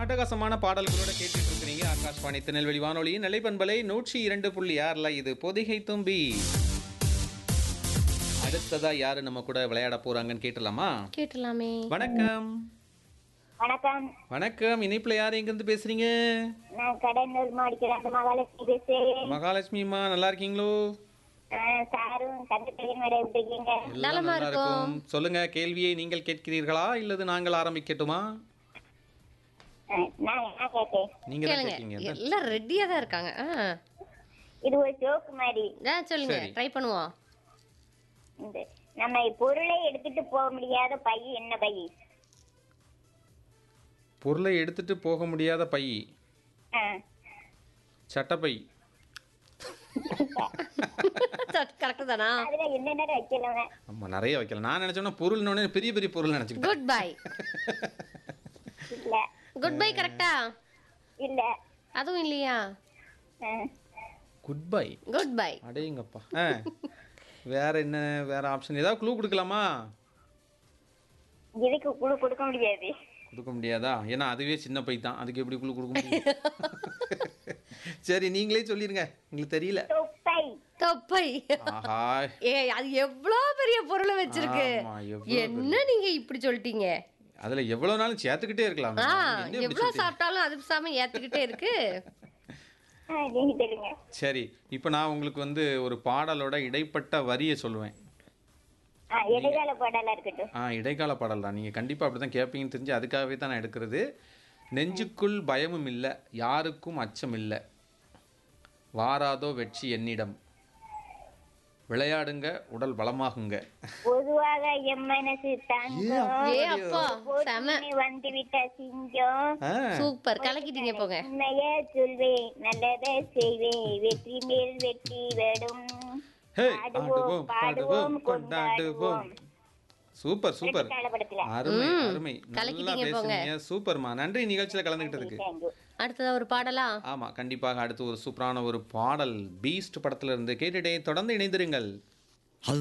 அட்டகாசமான பாடல்களோட கேட்டுட்டு இருக்கிறீங்க ஆகாஷ்வாணி திருநெல்வேலி வானொலியின் நிலைப்பண்பலை நூற்றி இரண்டு புள்ளி ஆறுல இது பொதிகை தும்பி அடுத்ததா யாரு நம்ம கூட விளையாட போறாங்கன்னு கேட்டலாமா கேட்டலாமே வணக்கம் வணக்கம் வணக்கம் இணைப்புல யார் எங்க இருந்து பேசுறீங்க நான் கடனூர் மாடிக்கிறேன் மகாலட்சுமி பேசுறேன் மகாலட்சுமிமா நல்லா இருக்கீங்களோ ஆஹ் சாரும் கண்டுபிடிக்க மேடம் எப்படி இருக்கீங்க எல்லாம் நலமா நல்லா இருக்கோம். இருக்கும் சொல்லுங்க கேள்வியை நீங்கள் கேட்கிறீர்களா இல்லது நாங்கள் ஆரம்பிக்கட்டுமா ஆஹ் நான் என்ன கேட்டேன் நீங்க தான் கேளுங்க கேட்கீங்க எல்லாம் ரெடியா தான் இருக்காங்க ஆ. இது ஒரு ஜோக்கு மாதிரி ஆ, சொல்லுங்க சரி. ட்ரை பண்ணுவோம் இந்த நம்ம பொருளை எடுத்துட்டு போக முடியாத பை என்ன பை பொருளை எடுத்துட்டு போக முடியாத பை ஆஹ் சட்டப்பை கரெக்ட் தானா அதுல என்னென்ன வைக்கலவங்க ஆமா நிறைய வைக்கல நான் நினைச்சோன்னா பொருள்னு பெரிய பெரிய பொருள் நினைச்சுக்கிட்டேன் குட் பை இல்ல குட் பை கரெக்டா இல்ல அதுவும் இல்லையா ஆஹ் குட் பை குட் பை அடேங்கப்பா ஆ வேற என்ன வேற ஆப்ஷன் ஏதாவது க்ளூ கொடுக்கலாமா இதுக்கு குழு கொடுக்க முடியாது கொடுக்க முடியாதா ஏன்னா அதுவே சின்ன பை தான் அதுக்கு எப்படி குழு கொடுக்க முடியும் சரி நீங்களே சொல்லிருங்க உங்களுக்கு தெரியல தொப்பை தொப்பை ஆஹா ஏ அது எவ்வளோ பெரிய பொருளை வச்சிருக்கு ஆமா, எவ்வளவு என்ன நீங்க இப்படி சொல்லிட்டீங்க அதுல எவ்வளவு நாளும் சேர்த்துக்கிட்டே இருக்கலாம் ஆ என்ன இப்படி எவ்வளவு சொல்லிட்டீங்க? சாப்பிட்டாலும் அது பேசாம ஏத்துக்கிட்டே இருக்கு ஆஹ் நீங்க சொல்லுங்க சரி இப்போ நான் உங்களுக்கு வந்து ஒரு பாடலோட இடைப்பட்ட வரியை சொல்லுவேன் ஆஹ் எதிர்கால பாடலா இருக்கட்டும் ஆ இடைக்கால பாடல் தான் நீங்கள் கண்டிப்பாக அப்படி தான் கேட்பீங்கன்னு தெரிஞ்சு அதுக்காகவே தான் நான் எடுக்கிறது நெஞ்சுக்குள் பயமும் இல்லை யாருக்கும் அச்சம் இல்லை வாராதோ வெற்றி என்னிடம் விளையாடுங்க உடல் பலமாகுங்க பொதுவாக எம் மனசு தங்கம் ஏ அப்பா செம போட்டின்னு வந்து விட்ட சிங்கம் ஆ, சூப்பர் கலக்கிட்டீங்க போங்க உண்மைய சொல்வேன் நல்லதை செய்வேன் வெற்றி மேல் வெற்றி வரும் ஹே பாடுவோம், ஆடுவோம் பாடுவோம் கொண்டாடுவோம் சூப்பர் சூப்பர் காலப்படத்துல அருமை அருமை நல்லா கலக்கிட்டீங்க போங்க. பேசுனீங்க சூப்பர்மா நன்றி நிகழ்ச்சியில் கலந்துக்கிட்டதுக்கு தேங்க்யூ அடுத்ததா ஒரு பாடலா ஆமா கண்டிப்பாக அடுத்து ஒரு சூப்பரான ஒரு பாடல் பீஸ்ட் படத்துல இருந்து கேட்டுட்டே தொடர்ந்து இணைந்திருங்கள்